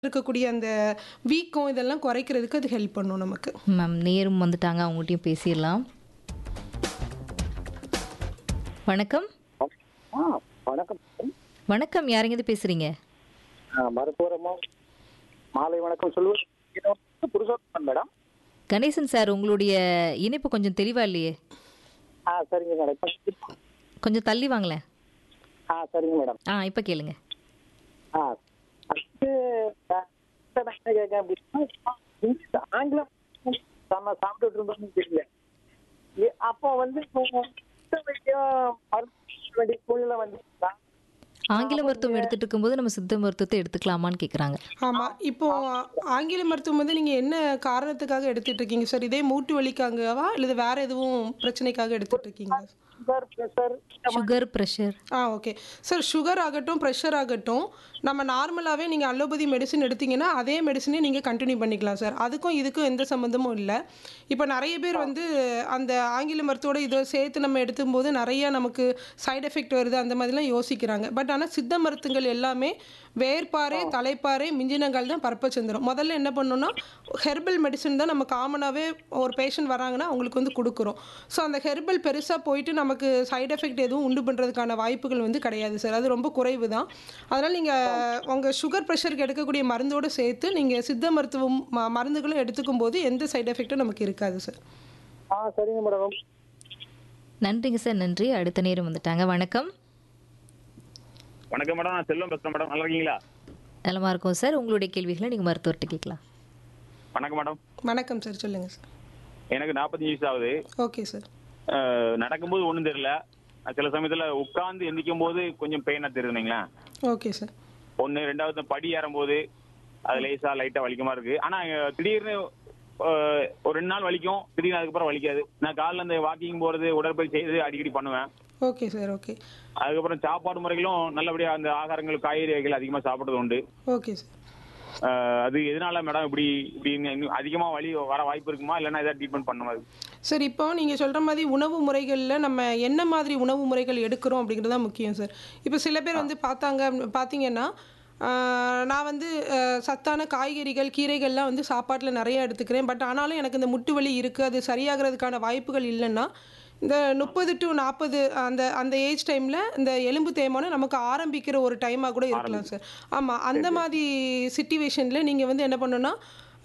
இருக்கக்கூடிய அந்த வீக்கம் இதெல்லாம் குறைக்கிறதுக்கு அது ஹெல்ப் பண்ணும் நமக்கு மேம் நேரும் வந்துட்டாங்க அவங்கள்ட்டையும் பேசிடலாம் வணக்கம் ஆ வணக்கம் வணக்கம் யாருங்க பேசுறீங்க ஆ, மருத்துவரமா மாலை வணக்கம் சொல்லுவது இது வந்து புருஷோத்தமன் மேடம் கணேசன் சார் உங்களுடைய இணைப்பு கொஞ்சம் தெளிவா இல்லையே ஆ சரிங்க மேடம் இப்ப- கொஞ்சம் தள்ளி வாங்களேன் ஆ சரிங்க மேடம் ஆ இப்போ கேளுங்க ஆ அடுத்து ஆ, அடுத்து நான் என்ன கேட்க அப்படின்னா இங்கிலீஷ் ஆங்கிலம் நம்ம சாப்பிட்டுட்டு இருந்தோம்னு தெரியல ஏ- அப்போ வந்து இப்போ சித்த வைத்தியம் மருந்து வேண்டிய சூழ்நிலை வந்து ஆங்கில மருத்துவம் எடுத்துட்டு இருக்கும்போது நம்ம சித்த மருத்துவத்தை எடுத்துக்கலாமான்னு கேட்குறாங்க ஆமா இப்போ ஆங்கில மருத்துவம் வந்து நீங்க என்ன காரணத்துக்காக எடுத்துட்டு இருக்கீங்க சார் இதே மூட்டு வலிக்காகவா இல்லது வேற எதுவும் பிரச்சனைக்காக எடுத்துட்டு இருக்கீங்களா சுகர் ப்ரெஷர் சுகர் ப்ரெஷர் ஆ ஓகே சார் சுகர் ஆகட்டும் ப்ரெஷர் ஆகட்டும் நம்ம நார்மலாகவே நீங்கள் அலோபதி மெடிசன் எடுத்தீங்கன்னா அதே மெடிசனே நீங்கள் கண்டினியூ பண்ணிக்கலாம் சார் அதுக்கும் இதுக்கும் எந்த சம்மந்தமும் இல்லை இப்போ நிறைய பேர் வந்து அந்த ஆங்கில மருத்துவோட இதை சேர்த்து நம்ம எடுத்தும்போது நிறைய நமக்கு சைடு எஃபெக்ட் வருது அந்த மாதிரிலாம் யோசிக்கிறாங்க பட் ஆனால் சித்த மருத்துவங்கள் எல்லாமே வேர்பாறை தலைப்பாறை மிஞ்சினங்கள் தான் பரப்பச்சந்திரம் முதல்ல என்ன பண்ணணும்னா ஹெர்பல் மெடிசன் தான் நம்ம காமனாகவே ஒரு பேஷண்ட் வராங்கன்னா அவங்களுக்கு வந்து கொடுக்குறோம் ஸோ அந்த ஹெர்பல் பெருசாக போயிட்டு நமக்கு சைடு எஃபெக்ட் எதுவும் உண்டு பண்ணுறதுக்கான வாய்ப்புகள் வந்து கிடையாது சார் அது ரொம்ப குறைவு தான் அதனால் நீங்கள் உங்கள் சுகர் ப்ரெஷருக்கு எடுக்கக்கூடிய மருந்தோடு சேர்த்து நீங்கள் சித்த மருத்துவம் ம- மருந்துகளும் எடுத்துக்கும் போது எந்த சைடு எஃபெக்ட்டும் நமக்கு இருக்காது சார் ஆ சரிங்க மேடம் நன்றிங்க சார் நன்றி அடுத்த நேரம் வந்துட்டாங்க வணக்கம் வணக்கம் மேடம் நான் செல்வம் பேசுறேன் மேடம் நல்லா இருக்கீங்களா நலமா இருக்கும் சார் உங்களுடைய கேள்விகளை நீங்கள் மருத்துவர்கிட்ட கேட்கலாம் வணக்கம் மேடம் வணக்கம் சார் சொல்லுங்கள் சார் எனக்கு நாற்பத்தஞ்சு வயசு ஆகுது ஓகே சார் அஹ், நடக்கும்போது ஒன்றும் தெரியல சில சமயத்துல உட்கார்ந்து எந்திரிக்கும் போது கொஞ்சம் பெயினா தெரியுதுங்களா ஓகே சார் ஒன்று ரெண்டாவது படி ஏறும்போது அது லேசா லைட்டா வலிக்கமா இருக்கு ஆனா அஹ், திடீர்னு அஹ், ஒரு ரெண்டு நாள் வலிக்கும் திடீர்னு அதுக்கப்புறம் வலிக்காது நான் காலைல இந்த வாக்கிங் போறது உடற்பயிற்சி செய்து அடிக்கடி பண்ணுவேன் ஓகே சார் ஓகே அதுக்கப்புறம் சாப்பாடு முறைகளும் நல்லபடியா அந்த ஆகாரங்கள் காய்கறி வகைகள் அதிகமா சாப்பிடுறது உண்டு ஓகே சார் அஹ், அது எதனால மேடம் இப்படி இப்படி இன்னும் அதிகமா வலி வர வாய்ப்பு இருக்குமா இல்லைன்னா ஏதாவது ட்ரீட்மெண்ட் பண்ணுமா அது? சார் இப்போ நீங்கள் சொல்கிற மாதிரி உணவு முறைகளில் நம்ம என்ன மாதிரி உணவு முறைகள் எடுக்கிறோம் அப்படிங்கிறது தான் முக்கியம் சார் இப்போ சில பேர் வந்து பார்த்தாங்க பார்த்தீங்கன்னா ஆஹ், நான் வந்து ஆஹ், சத்தான காய்கறிகள் கீரைகள்லாம் வந்து சாப்பாட்டில் நிறைய எடுத்துக்கிறேன் பட் ஆனாலும் எனக்கு இந்த முட்டு வலி இருக்குது அது சரியாகிறதுக்கான வாய்ப்புகள் இல்லைன்னா இந்த முப்பது டு நாற்பது அந்த அந்த ஏஜ் டைமில் இந்த எலும்பு தேய்மானம் நமக்கு ஆரம்பிக்கிற ஒரு டைமாக கூட இருக்கலாம் சார் ஆமாம் அந்த மாதிரி சுச்சுவேஷனில் நீங்கள் வந்து என்ன பண்ணணும்னா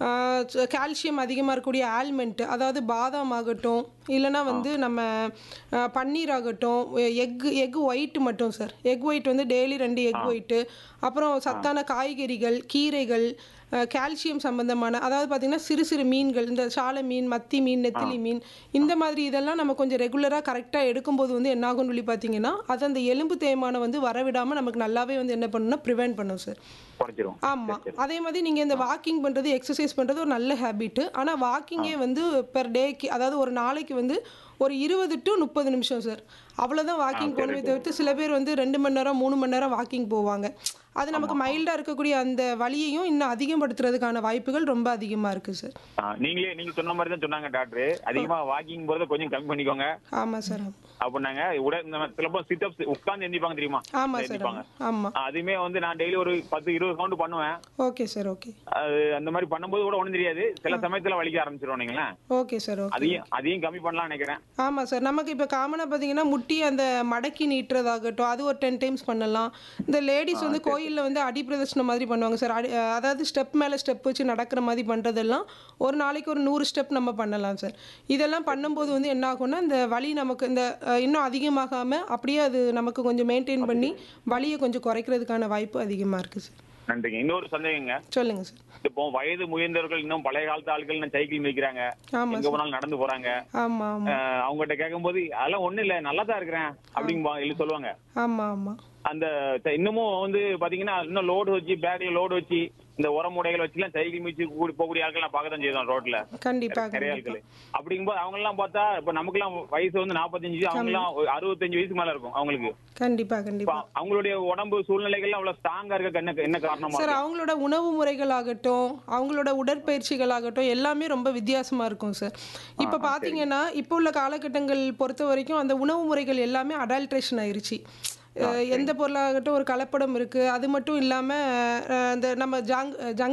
கால்சியம் அதிகமாக இருக்கக்கூடிய ஆல்மெண்ட் அதாவது பாதாம் ஆகட்டும் இல்லைன்னா வந்து நம்ம ஆஹ், பன்னீர் ஆகட்டும் எக் எக் ஒயிட் மட்டும் சார் எக் ஒயிட் வந்து டெய்லி ரெண்டு எக் ஒயிட்டு அப்புறம் சத்தான காய்கறிகள் கீரைகள் கால்சியம் சம்பந்தமான அதாவது பார்த்திங்கன்னா சிறு சிறு மீன்கள் இந்த சாலை மீன் மத்தி மீன் நெத்திலி மீன் இந்த மாதிரி இதெல்லாம் நம்ம கொஞ்சம் ரெகுலராக கரெக்டாக எடுக்கும்போது வந்து என்ன ஆகும்னு சொல்லி பார்த்தீங்கன்னா அது அந்த எலும்பு தேய்மானம் வந்து வரவிடாமல் நமக்கு நல்லாவே வந்து என்ன பண்ணணும்னா ப்ரிவென்ட் பண்ணும் சார் குறைச்சிரும் ஆமாம் அதே மாதிரி நீங்கள் இந்த வாக்கிங் பண்ணுறது எக்ஸசைஸ் பண்ணுறது ஒரு நல்ல ஹேபிட்டு ஆனால் வாக்கிங்கே வந்து பெர் டேக்கு அதாவது ஒரு நாளைக்கு வந்து ஒரு இருபது டு முப்பது நிமிஷம் சார் அவ்வளோதான் வாக்கிங் போகணுமே தவிர்த்து சில பேர் வந்து ரெண்டு மணி நேரம் மூணு மணி நேரம் வாக்கிங் போவாங்க அது நமக்கு மைல்டாக இருக்கக்கூடிய அந்த வலியையும் இன்னும் அதிகப்படுத்துறதுக்கான வாய்ப்புகள் ரொம்ப அதிகமாக இருக்குது சார் ஆ, நீங்களே நீங்க சொன்ன மாதிரி தான் சொன்னாங்க டாக்டர் அதிகமா வாக்கிங் போறத கொஞ்சம் கம்மி பண்ணிக்கோங்க ஆமாம் சார் அப்படின்னாங்க உட இந்த சிலப்போ சிட் அப்ஸ் உட்கார்ந்து எந்திப்பாங்க தெரியுமா ஆமாம் சார் எந்திப்பாங்க ஆமாம் அதுமே வந்து நான் டெய்லி ஒரு பத்து இருபது கவுண்ட் பண்ணுவேன் ஓகே சார் ஓகே அது அந்த மாதிரி பண்ணும்போது கூட ஒண்ணும் தெரியாது சில சமயத்துல வலிக்க ஆரம்பிச்சிரும் நீங்களேன் ஓகே சார் ஓகே அதையும் அதையும் கம்மி பண்ணலாம்னு நினைக்கிறேன் ஆமாம் சார் நமக்கு இப்போ காமனாக பார்த்தீங்கன்னா முட்டி அந்த மடக்கி நீட்டுறதாகட்டும் அது ஒரு டென் டைம்ஸ் பண்ணலாம் இந்த லேடிஸ் வந்து கோயிலில் வந்து அடி பிரதர்ஷனம் மாதிரி பண்ணுவாங்க சார் அடி அஹ் அதாவது ஸ்டெப் மேலே ஸ்டெப் வச்சு நடக்கிற மாதிரி பண்ணுறதெல்லாம் ஒரு நாளைக்கு ஒரு நூறு ஸ்டெப் நம்ம பண்ணலாம் சார் இதெல்லாம் பண்ணும்போது வந்து என்ன ஆகும்னா இந்த வலி நமக்கு இந்த அஹ், இன்னும் அதிகமாகாமல் அப்படியே அது நமக்கு கொஞ்சம் மெயின்டைன் பண்ணி வலியை கொஞ்சம் குறைக்கிறதுக்கான வாய்ப்பு அதிகமாக இருக்குது சார் நன்றிங்க இன்னொரு சந்தேகங்க சொல்லுங்கள் சார் இப்போ வயது முயர்ந்தவர்கள் இன்னும் பழைய காலத்து ஆட்கள் இன்னும் சைக்கிள் மிதிக்கிறாங்க ஆமாம் எங்க போனாலும் நடந்து போறாங்க ஆமாம் ஆமாம் அஹ், அவங்ககிட்ட கேட்கும்போது அதெல்லாம் ஒண்ணும் இல்ல நல்லா தான் இருக்கிறேன் அப்படிங்க இல்ல சொல்லுவாங்க ஆமாம் ஆமாம் அந்த ச- இன்னமும் வந்து பாத்தீங்கன்னா இன்னும் லோடு வச்சு பேக்ல லோடு வச்சு இந்த உரம் மூடைகள் வச்சுலாம் சைக்கிள் மிச்சு கூடி போகக்கூடிய ஆட்கள் நான் பார்க்க தான் செய்தோம் ரோட்ல கண்டிப்பாக நிறைய கண்டிப்பாக ஆட்கள் அப்படிங்கும்போது அவங்க எல்லாம் பார்த்தா இப்ப நமக்குலாம் வயசு வந்து நாற்பத்தஞ்சு அவங்க எல்லாம் அறுபத்தஞ்சு வயசுக்கு மேல இருக்கும் அவங்களுக்கு கண்டிப்பாக இப்ப கண்டிப்பாக அவங்களுடைய உடம்பு சூழ்நிலைகள்லாம் அவ்வளவு ஸ்ட்ராங்கா இருக்க என்ன என்ன காரணமா சார் அவங்களோட உணவு முறைகளாகட்டும் அவங்களோட உடற்பயிற்சிகளாகட்டும் எல்லாமே ரொம்ப வித்தியாசமாக இருக்கும் சார் இப்போ பார்த்தீங்கன்னா இப்போ உள்ள காலகட்டங்கள் பொறுத்த வரைக்கும் அந்த உணவு முறைகள் எல்லாமே அடல்ட்ரேஷன் ஆயிருச்சு அஹ் எந்த பொருளாகட்டும் ஒரு கலப்படம் இருக்குது அது மட்டும் இல்லாமல் அந்த நம்ம ஜங்க் ஜங்க்